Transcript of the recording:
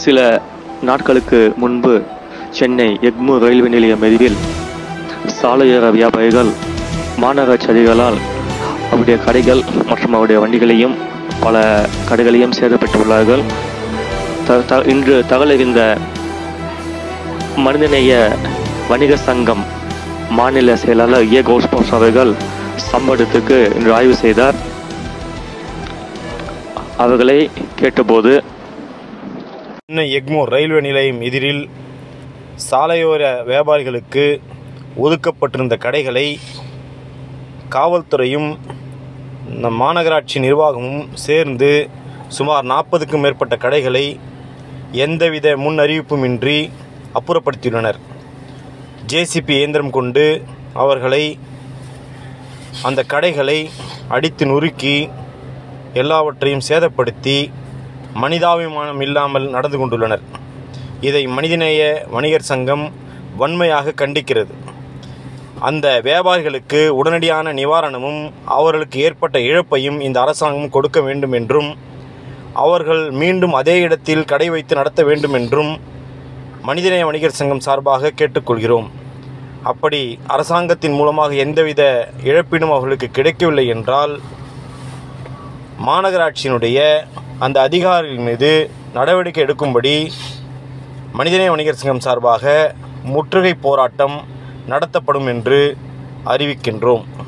சில நாட்களுக்கு முன்பு சென்னை எக்மூர் ரயில்வே நிலையம் எதிரில் சாலையோர வியாபாரிகள் மாநகராட்சிகளால் அவருடைய கடைகள் மற்றும் அவருடைய வண்டிகளையும் பல கடைகளையும் சேதப்பட்டுள்ளார்கள் த- த- இன்று தகவலறிந்த மனிதநேய வணிக சங்கம் மாநில செயலாளர் ஏ கோஸ்பாஸ் அவர்கள் சம்பவத்துக்கு இன்று ஆய்வு செய்தார் அவர்களை கேட்டபோது சென்னை எக்மோர் ரயில்வே நிலையம் எதிரில் சாலையோர வியாபாரிகளுக்கு ஒதுக்கப்பட்டிருந்த கடைகளை காவல்துறையும் நம் மாநகராட்சி நிர்வாகமும் சேர்ந்து சுமார் நாற்பதுக்கும் மேற்பட்ட கடைகளை எந்தவித முன் அறிவிப்புமின்றி அப்புறப்படுத்தியுள்ளனர் ஜேசிபி இயந்திரம் கொண்டு அவர்களை அந்த கடைகளை அடித்து நொறுக்கி எல்லாவற்றையும் சேதப்படுத்தி மனிதாபிமானம் இல்லாமல் நடந்து கொண்டுள்ளனர் இதை மனிதநேய வணிகர் சங்கம் வன்மையாக கண்டிக்கிறது அந்த வியாபாரிகளுக்கு உடனடியான நிவாரணமும் அவர்களுக்கு ஏற்பட்ட இழப்பையும் இந்த அரசாங்கம் கொடுக்க வேண்டும் என்றும் அவர்கள் மீண்டும் அதே இடத்தில் கடை வைத்து நடத்த வேண்டும் என்றும் மனிதநேய வணிகர் சங்கம் சார்பாக கேட்டுக்கொள்கிறோம் அப்படி அரசாங்கத்தின் மூலமாக எந்தவித இழப்பீடும் அவர்களுக்கு கிடைக்கவில்லை என்றால் மாநகராட்சியினுடைய அந்த அதிகாரிகள் மீது நடவடிக்கை எடுக்கும்படி மனிதநேய வணிகர் சங்கம் சார்பாக முற்றுகை போராட்டம் நடத்தப்படும் என்று அறிவிக்கின்றோம்